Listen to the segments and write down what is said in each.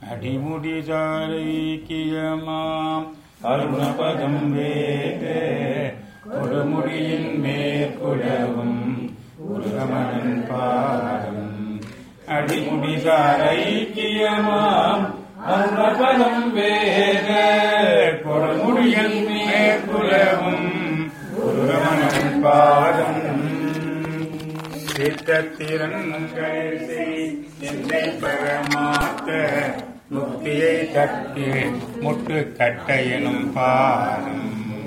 அடிமுடிசாரைக்கியமாம் அருணபதம் வேக கொடுமுடியின் மேற்குலவும் உருகமனன் பாதம் அடிமுடிசாரைக்கியமாம் அருணபதம் வேக கொடுமுடியின் மேற்குலவும் உருகமனன் பாதம் சித்தத்திரன்கள் என்னை பரமாத்த முக்தியை தட்டி முட்டு கட்ட எனும் பாதம்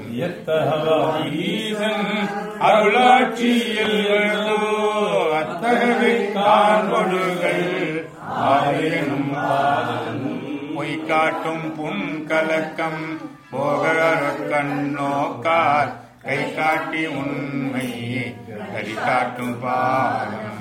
ஈசன் அருளாட்சியில் அத்தகவை காண்பொழுகள் ஆயினும் பாதம் பொய் காட்டும் புன் கலக்கம் போகர கண்ணோக்கார் கை காட்டி உண்மை கரி காட்டும் பாதம்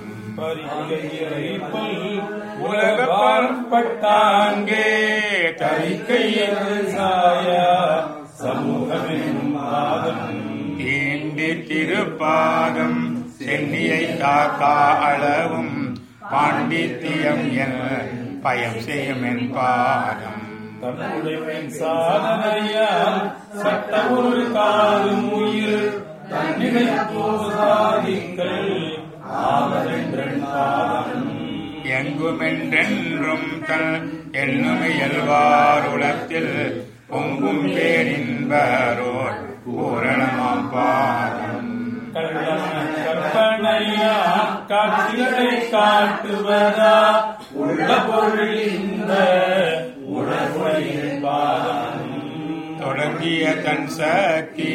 உலக பட்டாங்கே தரிக்கையில் சாய சமூகமெனும் பாதம் தீண்டி திருப்பாதம் சென்னியை காக்கா அளவும் பாண்டித்தியம் என பயம் செய்யும் என் பாதம் தன்னுடைய சாதனையால் சட்ட ஒரு காலும் உயிர் தன்னிலை போசாதிங்கள் ஆவதென்றன் பாதம் எங்குமென்றென்றும் தன் என்னும் இயல்பார் உலத்தில் பொங்கும் பேரின்பரோர் பூரணமாம் பாதம் கள்ளன கற்பனையா காட்சிகளை காட்டுவதா உள்ள பொருள் இந்த உணர்வுடைய பாதம் தொடங்கிய தன் சக்தி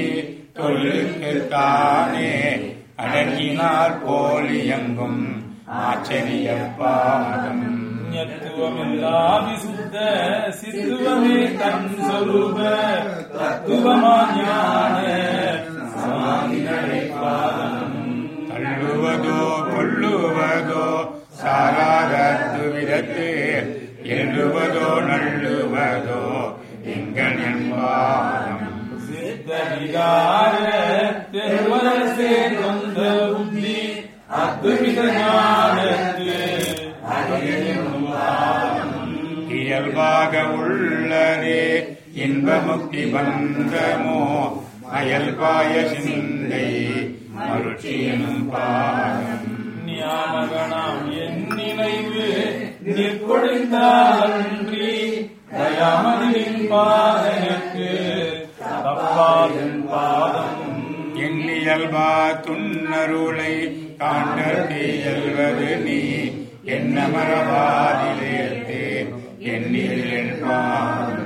தொழிலுக்கானே அடங்கினார் போல் இயங்கும் ஆச்சரிய பாதம் ஞத்துவமில்லா விசுத்த சித்துவமே தன் சொரூப தத்துவமா ஞான சமாதிகளை பாதம் தள்ளுவதோ கொள்ளுவதோ சாராதத்து விதத்து எழுவதோ நள்ளுவதோ எங்கள் என்பாரம் சித்த விகார தெருவரசே கொண்ட புத்தி அத்துவித ஞானத்து அடையும் பாதம் இயல்பாக உள்ளதே இன்பமுக்தி பந்தமோ அயல்பாய சிந்தை மருட்சியனும் பாதம் ஞானகணம் என் நினைவு நிற்பொழிந்தாலன்றி தயாமதின் பாதனுக்கு தப்பாதன் பாதம் எண்ணியல்பா துன்னருளை காண்டற்கு இயல்வது நீ என்ன மரபாதிலேத்தே எண்ணில் என்பாரும்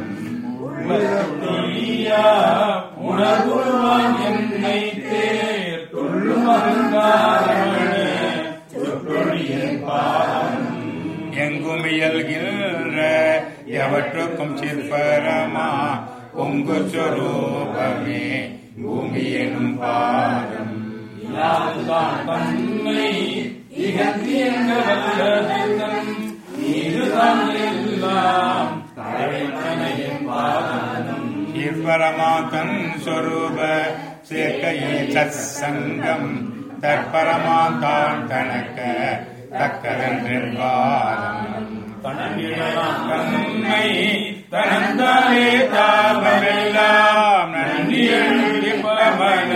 நீயா உணர்வுருவான் என்னை தேர் துள்ளும் அகங்காரமண சொற்றொழியன் பாதம் எங்கும் இயல்கின்ற எவற்றுக்கும் சிற்பரமா பொங்கு சொரூபமே பூமி எனும் பாதம் யாருதான் தன்னை இகழ்ந்தியங்க வல்லதிதன் இதுதான் எல்லாம் தடைத்தனையின் பாதம் சிற்பரமா தன் சொரூப சேர்க்கையே சத் சங்கம் தற்பரமா தான் தனக்க தக்கதென்பாதம் தன்னிடலாம் தன்னை தனந்தானே தாபமெல்லாம் நன்றியமன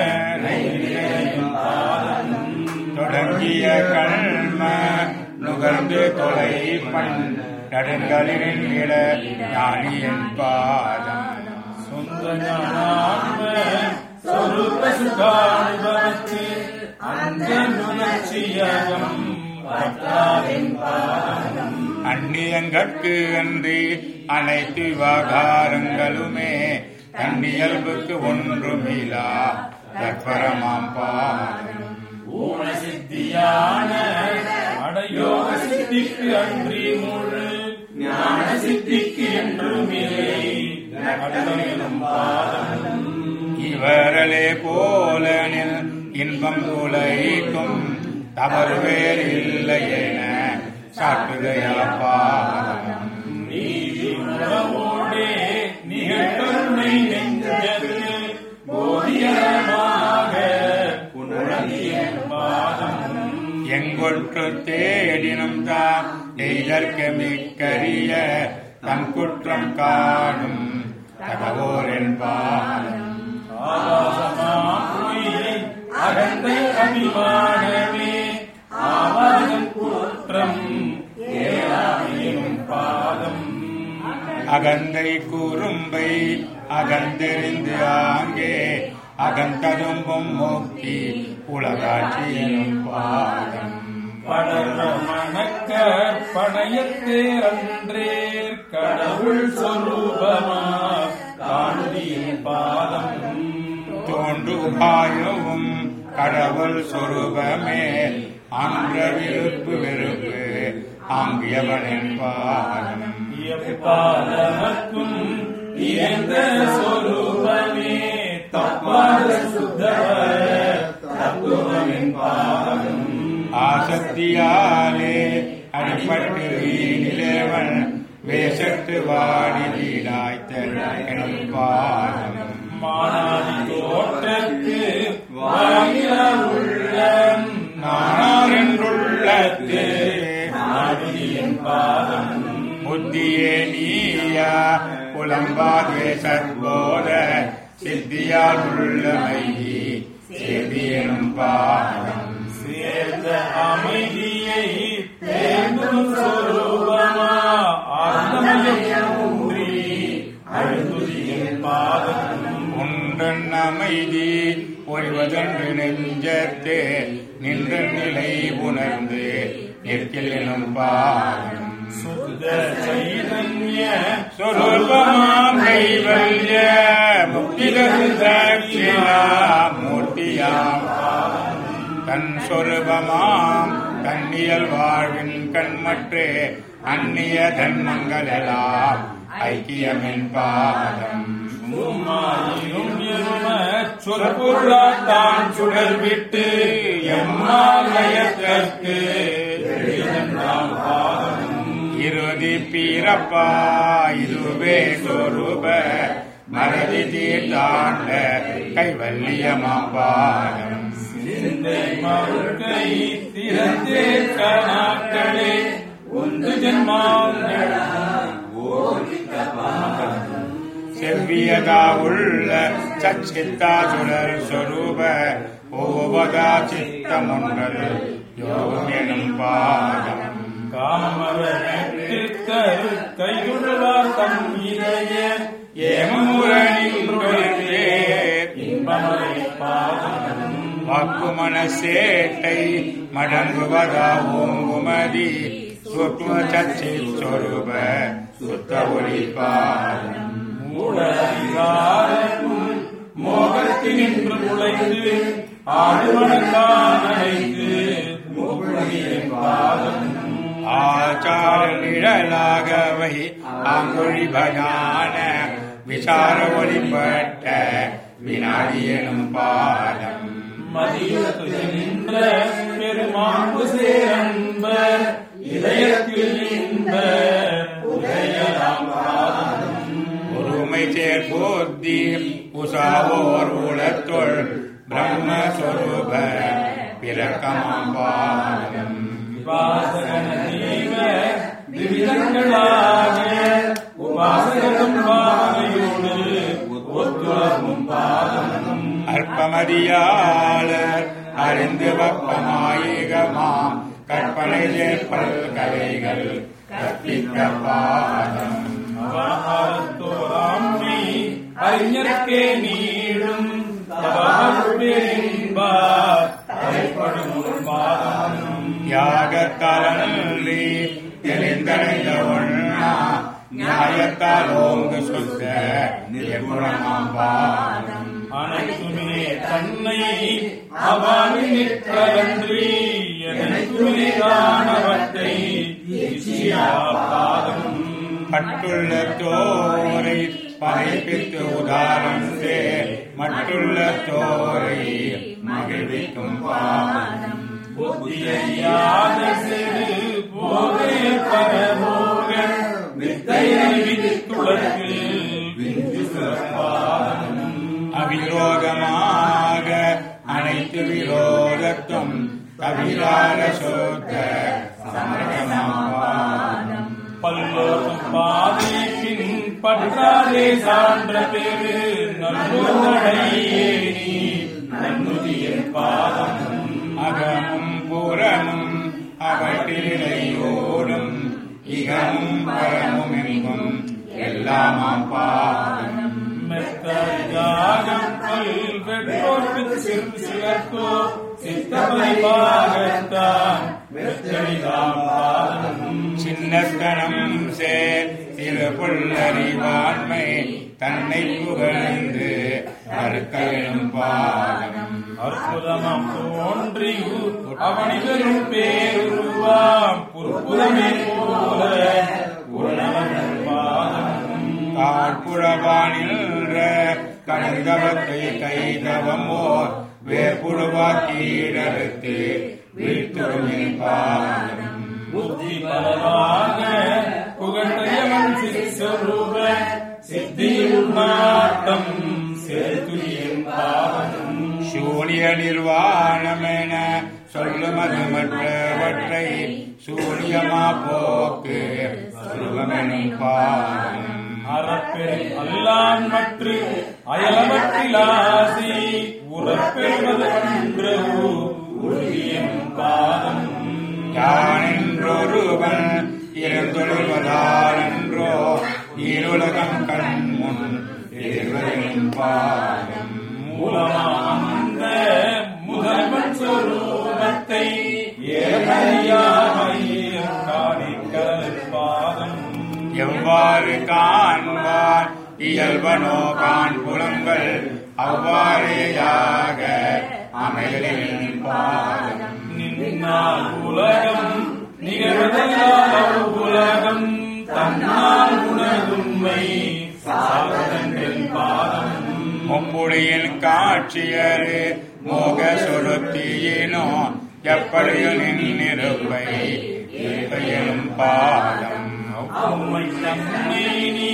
தொடங்கிய கண்ம நுகர்ந்து தொலை பண் நடுங்களின் இட ஞானியன் பாதம் சொந்த ஞானாத்ம சொரூப சுகானுபவத்து அந்த நுணர்ச்சியகம் பற்றாவின் பாதம் அந்நியங்கட்கு அன்றி அனைத்து விவகாரங்களுமே தன்னியல்புக்கு ஒன்றுமிலா தற்பரமாம் பாதம் ஊன சித்தியான அடையோக சித்திக்கு அன்றி முழு ஞான சித்திக்கு என்றும் இல்லை அடலும் பாதம் இவரலே போலனில் இன்பம் குலைக்கும் தவறு வேறில்லை என சாட்டுதையா பாதம் நீதி உணவோடே நிகழ்கருணை நெஞ்சது போதியமாக உணர்ந்திய பாதம் எங்கொற்று தேடினும் தான் எய்தற்கு மிக்கரிய தம் குற்றம் காணும் தகவோர் என்பாரும் ஆபாசமாய் அகந்தை அபிமானமே ஆவாதம் குற்றம் ஏழாமையும் பாதம் அகந்தை கூறும்பை அகந்தெறிந்து ஆங்கே அகந்ததும்பும் மோக்கி உலகாட்சியும் பாதம் படர மணக்க பணையத்தேரன்றேர் கடவுள் சொரூபமா காணுதியின் பாதம் தோன்றுபாயவும் கடவுள் சொரூபமே ஆன்ற விருப்பு வெறுப்பு ஆங்கியவனின் பாதம் எப்பாதமக்கும் இயந்த சொரூபமே தப்பாத சுத்தவர தத்துவமின் பாதம் ஆசக்தியாலே அடிப்பட்டு வீணிலேவன் வேசத்து வாடி வீடாய்த்த எனும் பாதம் மானாதி தோற்றத்து வாயில உள்ள நானாரென்றுள்ளத்து நாடியின் பாதம் புத்தியே நீயா புலம்பாதே சற்போத சித்தியால் உள்ளமை சேதியனும் பாதம் சேர்ந்த அமைதியை தேர்ந்தும் சொரூபமா ஆனந்தமூன்றி அழுதுதியின் பாதம் உன்றன் அமைதி ஒய்வதென்று நெஞ்சத்தே நின்ற நிலை உணர்ந்து நிற்கிலும் பாதம் சுத்த சைதன்ய சொருபமாம் கைவல்ய முக்திதரு தட்சிணா மூர்த்தியாம் தன் சொருபமாம் தன்னியல் வாழ்வின் கண்மற்றே அந்நிய தன்மங்கள் எல்லாம் ஐக்கியமின் பாதம் உம்மாயினும் எரும சொற்பொருளாத்தான் சுடர் விட்டு எம்மாலயத்திற்கு எழுதென்றாம் பாதம் இறுதி பீரப்பா இதுவே சொருப மறதி தீர்த்தாண்ட கைவல்லியமாம் பாதம் சிந்தை மறுக்கை திறந்தே கணாக்களே ஒன்று ஜென்மாம் செவ்வியதா உள்ள சச்சித்தா சுடர் சொரூப ஓவதா சித்தமுண்டது யோகம் எனும் பாதம் காமரட்டு கரு கையுள்ளார் தம் இதய ஏமமுரணின்றே இன்பமலை பாதம் வாக்குமன சேட்டை மடங்குவதா ஓங்குமதி சுக்ம சச்சி சொரூப சுத்த ஒளி பாதம் மூடரிகாரமும் மோகத்தினின்று முளைத்து ஆடுவனத்தான் அழைத்து முகுழியின் பாதம் ஆச்சார நிழலாகவை ஆங்கொழி பயான விசார ஒளிப்பட்ட வினாடி எனும் பாதம் மதியத்து நின்ற பெருமாண்பு சேரன்பர் இதயத்தில் இன்ப உதயலாம் பாதம் ஒருமை சேர்போத்தி உசாவோர் உளத்தொள் பிரம்மஸ்வரூப பிறக்கமாம் பாதம் உபாசகன தெய்வ திவிதங்களாக உபாசகனும் பாதையோடு ஒத்துறவும் பாதம் அற்பமதியாளர் அறிந்து வப்பமாயிகமாம் கற்பனை சேர்ப்பல் கதைகள் கற்பிக்க பாதம் அவகாரத்தோராண்மை அறிஞர்க்கே நீடும் தவறுபெரின்பா தலைப்படும் பாதம் யாகத்தாலன்றி தெளிந்தடைந்த ஒண்ணா நியாயத்தால் ஓங்கு சுத்த நிர்குணமாம் பாதம் அனைத்துமே தன்னை அவன் நிற்றவன்றி எனக்குமே தானவற்றை இச்சியா பாதம் பட்டுள்ள தோரை பறைப்பித்து உதாரணத்தே மற்றுள்ள தோரை மகிழ்விக்கும் பாதம் புத்தியறியாத சிறு போகே பரமோக வித்தையை விதித்துளக்கு விந்து சிறப்பாதம் அவிரோதமாக அனைத்து விரோதத்தும் தவிராத சோத்த சமரகமாம் நல்லோர்க்கும் பாதை பின் பற்றாதே சான்ற பேரு நல்லோரையே நீ நன்முதியின் பாதம் அகமும் புறமும் அவற்றிலையோடும் இகமும் பரமும் எங்கும் எல்லாமாம் பாதம் மெத்தரியாகப்பல் வெற்றோர்க்கு சிறு சிலர்க்கோ சித்தமை பாகத்தான் வெற்றடிதாம் பாதம் சின்னக்கணம் சேர் திருப்புள்ளறிவாண்மை தன்னை புகழ்ந்து அறுக்கையிலும் பாதம் அற்புதமாம் தோன்றி அவனிவரும் பேருருவாம் புற்புதமே போல உணவன் பாதம் காட்புழவானின்ற கணிதவத்தை கைதவமோர் வேப்புழுவாக்கீடறுத்து வீழ்த்துருமின் பாதம் புத்தி பலவாக புகழ்ந்தவன் சிஸ்வரூப சித்தியும் நாட்டம் சேர்த்துயின் பாதம் சூனிய நிர்வாணமென சொல்லுமது மற்றவற்றை சூனியமா போக்கு சொல்லுமெனும் பாதம் அறப்பெரும் அல்லான் மற்று அயலவற்றிலாசி உறப்பெறுவது அன்று உறுதியும் பாதம் யானென்றொருவன் இருந்தொழுவதாலென்றோ இருளகம் கண்முன் எதிர்வரும் பாதம் மூலமாந்த முதல்வன் சொரூபத்தை ஏழையாமையில் காணிக்கல் பாதம் எவ்வாறு காண்பார் இயல்பனோ காண்புலங்கள் அவ்வாறேயாக அமைதலின் பாதம் நின்னால் உலகம் நிகழ்வதால் உலகம் தன்னால் உணர்வுண்மை சாதனங்கள் பாதம் முப்புடியின் காட்சியரு மோக சொருத்தியினோ எப்படியும் நின்னிருப்பை இருப்பையும் பாதம் உம்மை தன்னை நீ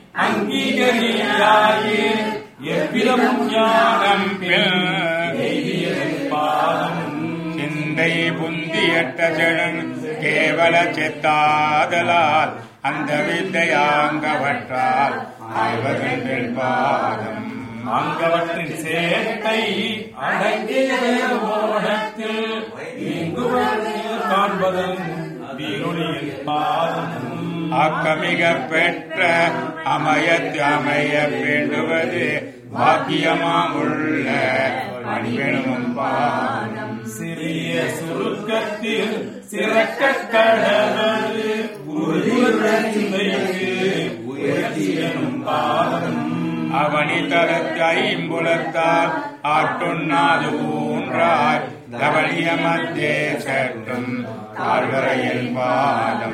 அங்கீகரியாயே எவ்விதமும் ஞானம் பின் எய்தியதன் பாதம் சிந்தை புந்தியற்ற ஜடன் கேவல சித்தாதலால் அந்த வித்தையாங்கவற்றால் ஆய்வதென்றில் பாதம் அங்கவற்றின் சேட்டை அடங்கிய ஓடத்தில் இங்குவத்தில் காண்பதன் வீரொளியின் பாதம் ஆக்கமிக பெற்ற அமையத்து அமைய வேண்டுவது பாக்கியமாமுள்ள அணிவெனும் பாதம் சிறிய சுருக்கத்தில் சிறக்க கடவது உறுதியுடைக்கு உயர்த்தியனும் பாதம் அவனி தரத்து ஐம்புலத்தால் ஆட்டுண்ணாது ஊன்றாய் தவளிய மத்தியே சற்றும் ஆழ்வரையில் பாதம்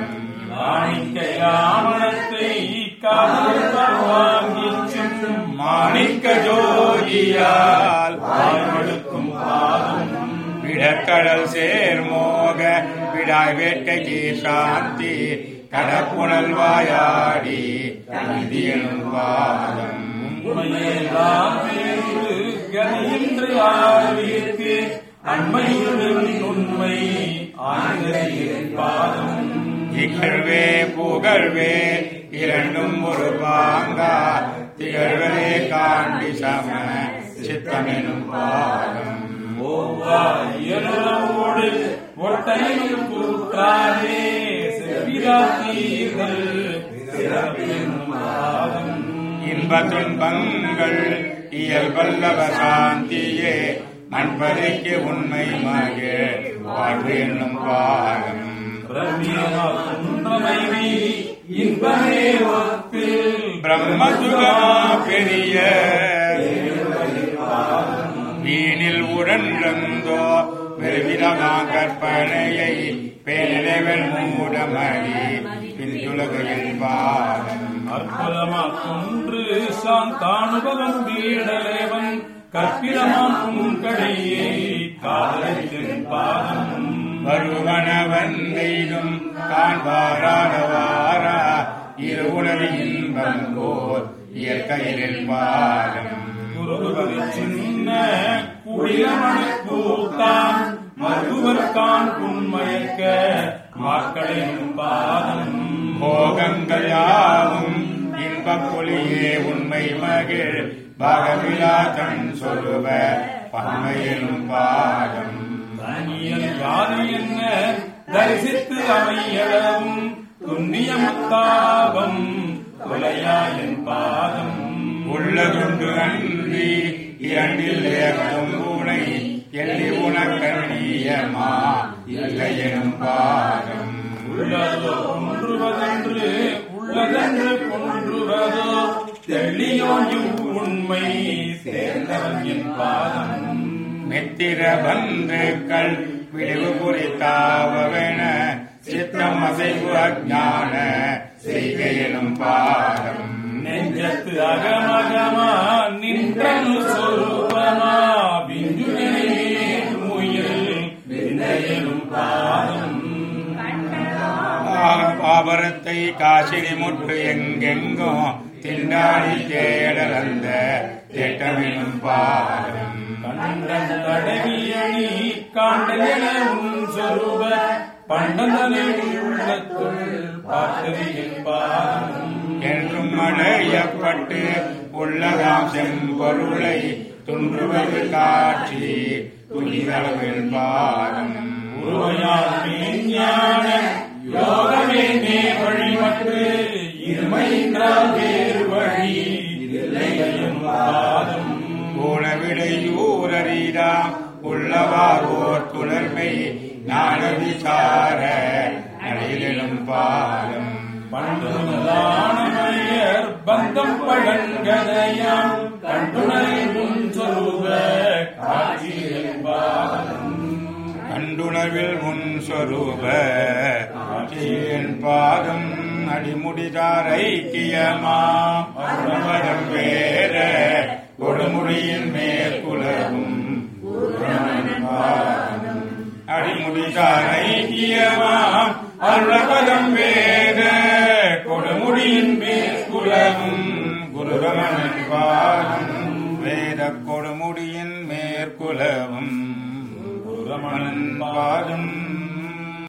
மாணிக்கையாமணத்தை காதல் வாங்கிச்சும் மாணிக்க ஜோதியால் வாழ்வெடுக்கும் பாதம் விடக்கடல் சேர்மோக விடாய் வேட்கைக்கு சாந்தி கடப்புணல் வாயாடி கந்தியனும் பாதம் உண்மையெல்லாம் வேறு கதியின்று ஆவிற்கு அண்மையுடன் உண்மை ஆய்ந்தறியின் பாதம் இகழ்வே புகழ்வே இரண்டும் ஒரு பாங்கா திகழ்வரே காண்டி சம சித்தமெனும் பாதம் ஒவ்வாயிரவோடு ஒட்டையில் கூற்றாதே செவ்விராத்தீர்கள் சிறப்பின் பாதம் இன்ப துன்பங்கள் இயல்பல்லவ சாந்தியே நண்பதைக்கு உண்மை மகிழ் வாழ்வு என்னும் பாகம் ரம்யமால் குன்றமை மீறி இன்பமே ஒப்பில் பிரம்மசுகா பெரிய வீணில் உடன்றந்தோ பெருவிதமா கற்பனையை பேரவன் மூடமடி பின்துலகையில் பாதம் அற்புதமா குன்று சாந்தானுபவம் வீடலேவன் கற்பிதமாம் புன்கடையை காதலித்தின் பாதம் வருவனவன் தெய்தும் காண்பாராடவாரா இருவுணரி இன்பம் போர் இயற்கையில் பாதம் குருவரி சின்ன குடியமன கூத்தான் மருவர்கான் புன்மயக்க மக்களின் பாதம் போகங்கள் யாவும் இன்பப் பொலியே உண்மை மகிழ் பகவிலா தன் சொல்லுவ பன்மையிலும் பாதம் தனியல் யாது என்ன தரிசித்து அமையளவும் துண்ணியமுத்தாபம் கொலையாயன் பாதம் உள்ளதுண்டு அன்றி இரண்டில் ஏற்கும் பூனை எள்ளி உனக்கணியமா இல்லை எனும் பாதம் உள்ளதோ கொன்றுவதென்று உள்ளதென்று கொன்றுவதோ தெள்ளியோயும் உண்மை சேர்ந்தவன் என் பாதம் மித்திர பந்துக்கள் விழிவு குறித்தாவன சித்தம் அசைவு அஜான செய்கையிலும் பாதம் நெஞ்சத்து அகமகமா நின்றனு சொருபமா விஞ்சுவினை முயல் விந்தையனும் பாதம் பாபரத்தை காசினி முற்று எங்கெங்கோ திண்டாடி தேடல் அந்த திட்டமிடும் பாதம் கண்டன் தடவியணி காண்டன உன் சொருப பண்டந்தனை உள்ளத்துள் பார்த்ததியின் பாதம் என்றும் அடையப்பட்டு உள்ளதாம் செம்பொருளை துன்றுவது காட்சி துணிதளவில் பாதம் உருவையால் ஞான யோகமே மே வழிமற்று இருமையின்றால் வேறு வழி இல்லையும் பாதம் ஊனவிடையூரீரா உள்ளவாரோர் துணர்மை ஞான விசார நடையிலும் பாதம் பண்டுனதானமையர் பந்தம் பழங்கதையாம் கண்டுணரை முன் சொல்லுவ காட்சியில் பாதம் கண்டுணர்வில் முன் சொரூப ஆட்சியின் பாதம் அடிமுடிதார் ஐக்கியமாம் அருணவரம் வேற கொடுமுடியின் மேற்குலகும் பாதம் அடிமுடிதார் ஐக்கியமாம் அருணபதம் வேற கொடுமுடியின் மேற்குலகும் குருரமணன் பாதம் வேத கொடுமுடியின் மேற்குலவும் குருரமணன் பாதம்